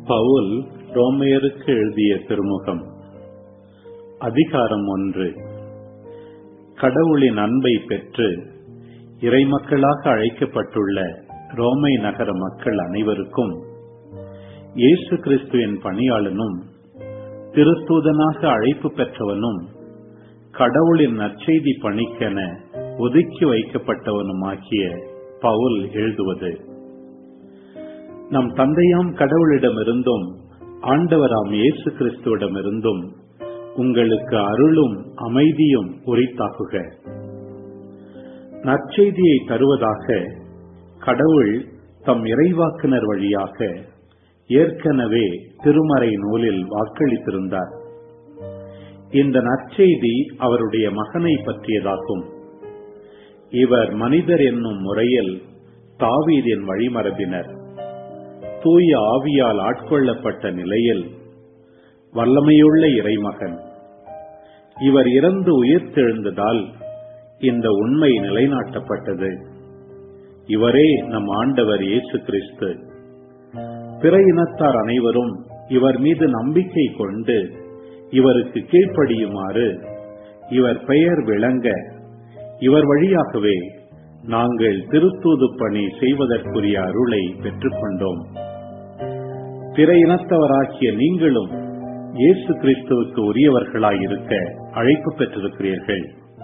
பவுல் ரோமையருக்கு எழுதிய திருமுகம் அதிகாரம் ஒன்று கடவுளின் அன்பை பெற்று இறைமக்களாக அழைக்கப்பட்டுள்ள ரோமை நகர மக்கள் அனைவருக்கும் இயேசு கிறிஸ்துவின் பணியாளனும் திருத்தூதனாக அழைப்பு பெற்றவனும் கடவுளின் நற்செய்தி பணிக்கென ஒதுக்கி வைக்கப்பட்டவனுமாகிய பவுல் எழுதுவது நம் தந்தையாம் கடவுளிடமிருந்தும் ஆண்டவராம் இயேசு கிறிஸ்துவிடமிருந்தும் உங்களுக்கு அருளும் அமைதியும் உரித்தாகுக நற்செய்தியை தருவதாக கடவுள் தம் இறைவாக்கினர் வழியாக ஏற்கனவே திருமறை நூலில் வாக்களித்திருந்தார் இந்த நற்செய்தி அவருடைய மகனை பற்றியதாகும் இவர் மனிதர் என்னும் முறையில் தாவீதின் வழிமரபினர் தூய ஆவியால் ஆட்கொள்ளப்பட்ட நிலையில் வல்லமையுள்ள இறைமகன் இவர் இறந்து உயிர்த்தெழுந்ததால் இந்த உண்மை நிலைநாட்டப்பட்டது இவரே நம் ஆண்டவர் இயேசு கிறிஸ்து பிற இனத்தார் அனைவரும் இவர் மீது நம்பிக்கை கொண்டு இவருக்கு கீழ்ப்படியுமாறு இவர் பெயர் விளங்க இவர் வழியாகவே நாங்கள் திருத்தூது பணி செய்வதற்குரிய அருளை பெற்றுக்கொண்டோம் பிற இனத்தவராகிய நீங்களும் இயேசு கிறிஸ்துவுக்கு உரியவர்களாயிருக்க அழைப்பு பெற்றிருக்கிறீர்கள்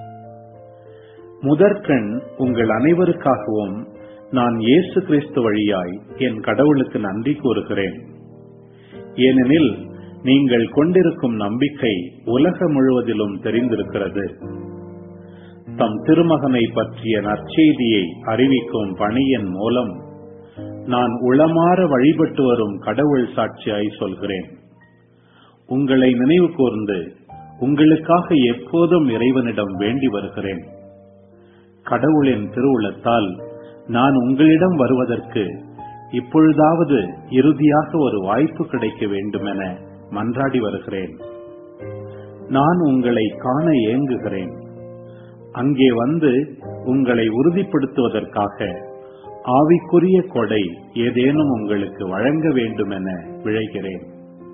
முதற்கண் உங்கள் அனைவருக்காகவும் நான் இயேசு கிறிஸ்து வழியாய் என் கடவுளுக்கு நன்றி கூறுகிறேன் ஏனெனில் நீங்கள் கொண்டிருக்கும் நம்பிக்கை உலக முழுவதிலும் தெரிந்திருக்கிறது தம் திருமகனை பற்றிய நற்செய்தியை அறிவிக்கும் பணியின் மூலம் நான் உளமாற வழிபட்டு வரும் கடவுள் சாட்சியாய் சொல்கிறேன் உங்களை நினைவு கூர்ந்து உங்களுக்காக எப்போதும் இறைவனிடம் வேண்டி வருகிறேன் கடவுளின் திருவுளத்தால் நான் உங்களிடம் வருவதற்கு இப்பொழுதாவது இறுதியாக ஒரு வாய்ப்பு கிடைக்க வேண்டுமென மன்றாடி வருகிறேன் நான் உங்களை காண ஏங்குகிறேன் அங்கே வந்து உங்களை உறுதிப்படுத்துவதற்காக ஆவிக்குரிய கொடை ஏதேனும் உங்களுக்கு வழங்க வேண்டுமென விழைகிறேன்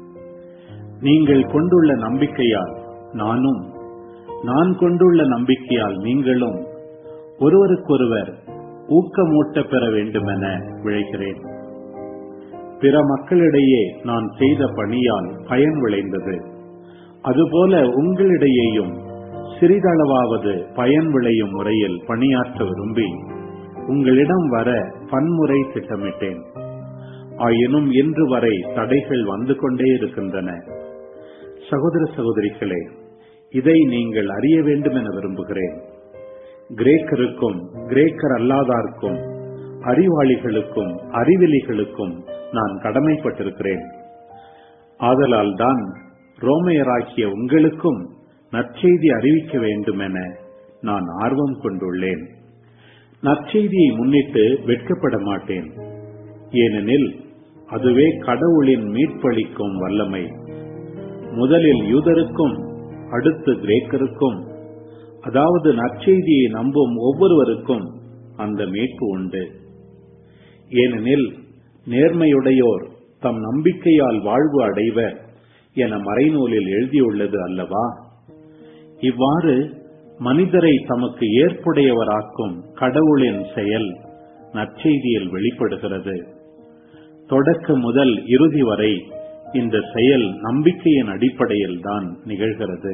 நீங்கள் கொண்டுள்ள நம்பிக்கையால் நானும் நான் கொண்டுள்ள நம்பிக்கையால் நீங்களும் ஒருவருக்கொருவர் ஊக்கமூட்ட பெற வேண்டுமென விழைகிறேன் பிற மக்களிடையே நான் செய்த பணியால் பயன் விளைந்தது அதுபோல உங்களிடையேயும் சிறிதளவாவது பயன் விளையும் முறையில் பணியாற்ற விரும்பி உங்களிடம் வர பன்முறை திட்டமிட்டேன் ஆயினும் இன்று வரை தடைகள் வந்து கொண்டே இருக்கின்றன சகோதர சகோதரிகளே இதை நீங்கள் அறிய வேண்டும் என விரும்புகிறேன் கிரேக்கருக்கும் கிரேக்கர் அல்லாதார்க்கும் அறிவாளிகளுக்கும் அறிவிலிகளுக்கும் நான் கடமைப்பட்டிருக்கிறேன் ஆதலால் தான் ரோமையராகிய உங்களுக்கும் நற்செய்தி அறிவிக்க வேண்டும் என நான் ஆர்வம் கொண்டுள்ளேன் நற்செய்தியை முன்னிட்டு வெட்கப்பட மாட்டேன் ஏனெனில் அதுவே கடவுளின் மீட்பளிக்கும் வல்லமை முதலில் யூதருக்கும் அடுத்து கிரேக்கருக்கும் அதாவது நற்செய்தியை நம்பும் ஒவ்வொருவருக்கும் அந்த மீட்பு உண்டு ஏனெனில் நேர்மையுடையோர் தம் நம்பிக்கையால் வாழ்வு அடைவர் என மறைநூலில் எழுதியுள்ளது அல்லவா இவ்வாறு மனிதரை தமக்கு ஏற்புடையவராக்கும் கடவுளின் செயல் நற்செய்தியில் வெளிப்படுகிறது தொடக்க முதல் இறுதி வரை இந்த செயல் நம்பிக்கையின் அடிப்படையில் தான் நிகழ்கிறது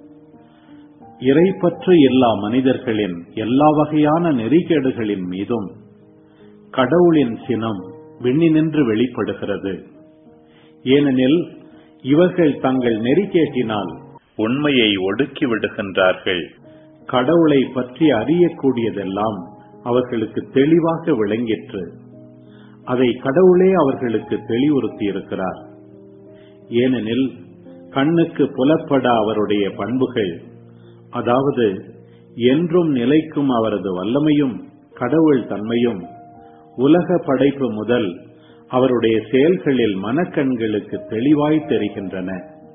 இறைப்பற்று எல்லா மனிதர்களின் எல்லா வகையான நெறிகேடுகளின் மீதும் கடவுளின் சினம் விண்ணினின்று வெளிப்படுகிறது ஏனெனில் இவர்கள் தங்கள் நெறிகேட்டினால் உண்மையை ஒடுக்கி விடுகின்றார்கள் கடவுளை பற்றி அறியக்கூடியதெல்லாம் அவர்களுக்கு தெளிவாக விளங்கிற்று அதை கடவுளே அவர்களுக்கு தெளிவுறுத்தி இருக்கிறார் ஏனெனில் கண்ணுக்கு புலப்பட அவருடைய பண்புகள் அதாவது என்றும் நிலைக்கும் அவரது வல்லமையும் கடவுள் தன்மையும் உலக படைப்பு முதல் அவருடைய செயல்களில் மனக்கண்களுக்கு தெளிவாய் தெரிகின்றன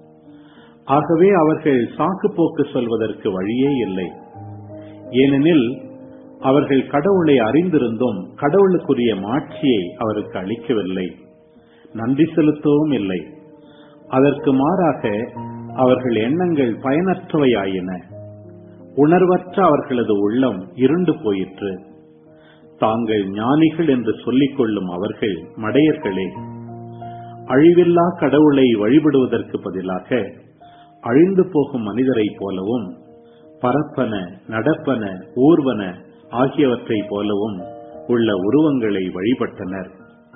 ஆகவே அவர்கள் சாக்கு போக்கு சொல்வதற்கு வழியே இல்லை ஏனெனில் அவர்கள் கடவுளை அறிந்திருந்தும் கடவுளுக்குரிய மாட்சியை அவருக்கு அளிக்கவில்லை நன்றி செலுத்தவும் இல்லை அதற்கு மாறாக அவர்கள் எண்ணங்கள் பயனற்றவையாயின உணர்வற்ற அவர்களது உள்ளம் இருண்டு போயிற்று தாங்கள் ஞானிகள் என்று சொல்லிக் கொள்ளும் அவர்கள் மடையர்களே அழிவில்லா கடவுளை வழிபடுவதற்கு பதிலாக அழிந்து போகும் மனிதரைப் போலவும் பரப்பன நடப்பன ஊர்வன ஆகியவற்றைப் போலவும் உள்ள உருவங்களை வழிபட்டனர்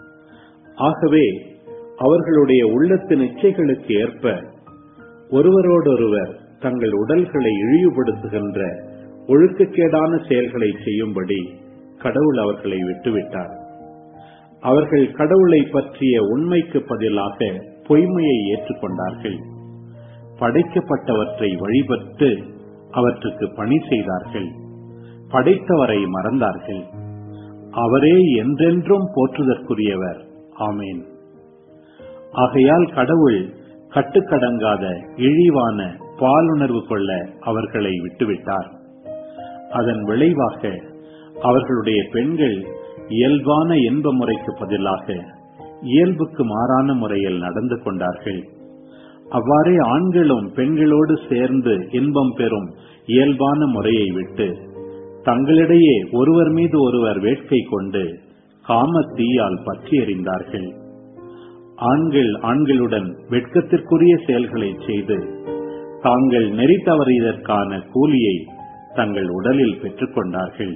ஆகவே அவர்களுடைய உள்ளத்தின் இச்சைகளுக்கு ஏற்ப ஒருவரோடொருவர் தங்கள் உடல்களை இழிவுபடுத்துகின்ற ஒழுக்கக்கேடான செயல்களை செய்யும்படி கடவுள் அவர்களை விட்டுவிட்டார் அவர்கள் கடவுளை பற்றிய உண்மைக்கு பதிலாக பொய்மையை ஏற்றுக்கொண்டார்கள் படைக்கப்பட்டவற்றை வழிபட்டு அவற்றுக்கு பணி செய்தார்கள் படைத்தவரை மறந்தார்கள் அவரே என்றென்றும் போற்றுதற்குரியவர் ஆமேன் ஆகையால் கடவுள் கட்டுக்கடங்காத இழிவான பாலுணர்வு கொள்ள அவர்களை விட்டுவிட்டார் அதன் விளைவாக அவர்களுடைய பெண்கள் இயல்பான இன்ப முறைக்கு பதிலாக இயல்புக்கு மாறான முறையில் நடந்து கொண்டார்கள் அவ்வாறே ஆண்களும் பெண்களோடு சேர்ந்து இன்பம் பெறும் இயல்பான முறையை விட்டு தங்களிடையே ஒருவர் மீது ஒருவர் வேட்கை கொண்டு காமத்தீயால் பற்றி எறிந்தார்கள் ஆண்கள் ஆண்களுடன் வெட்கத்திற்குரிய செயல்களை செய்து தாங்கள் நெறி தவறியதற்கான கூலியை தங்கள் உடலில் பெற்றுக்கொண்டார்கள்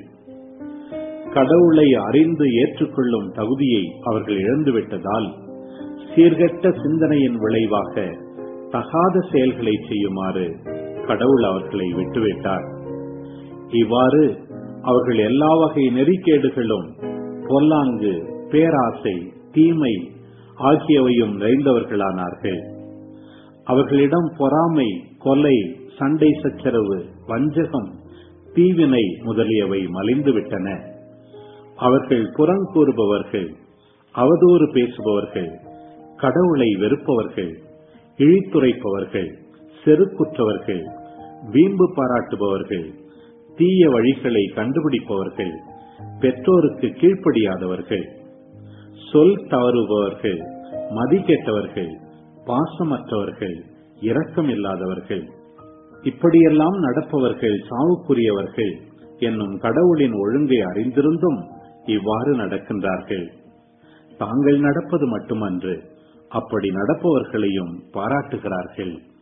கடவுளை அறிந்து ஏற்றுக்கொள்ளும் தகுதியை அவர்கள் இழந்துவிட்டதால் சீர்கெட்ட சிந்தனையின் விளைவாக தகாத செயல்களை செய்யுமாறு கடவுள் அவர்களை விட்டுவிட்டார் இவ்வாறு அவர்கள் எல்லா வகை நெறிக்கேடுகளும் பொல்லாங்கு பேராசை தீமை ஆகியவையும் நிறைந்தவர்களானார்கள் அவர்களிடம் பொறாமை கொலை சண்டை சச்சரவு வஞ்சகம் தீவினை முதலியவை மலிந்துவிட்டன அவர்கள் புறங்கூறுபவர்கள் அவதூறு பேசுபவர்கள் கடவுளை வெறுப்பவர்கள் இழித்துரைப்பவர்கள் செருக்குற்றவர்கள் வீம்பு பாராட்டுபவர்கள் தீய வழிகளை கண்டுபிடிப்பவர்கள் பெற்றோருக்கு கீழ்ப்படியாதவர்கள் சொல் தவறுபவர்கள் மதி கெட்டவர்கள் பாசமற்றவர்கள் இரக்கம் இல்லாதவர்கள் இப்படியெல்லாம் நடப்பவர்கள் சாவுக்குரியவர்கள் என்னும் கடவுளின் ஒழுங்கை அறிந்திருந்தும் இவ்வாறு நடக்கின்றார்கள் தாங்கள் நடப்பது மட்டுமன்று அப்படி நடப்பவர்களையும் பாராட்டுகிறார்கள்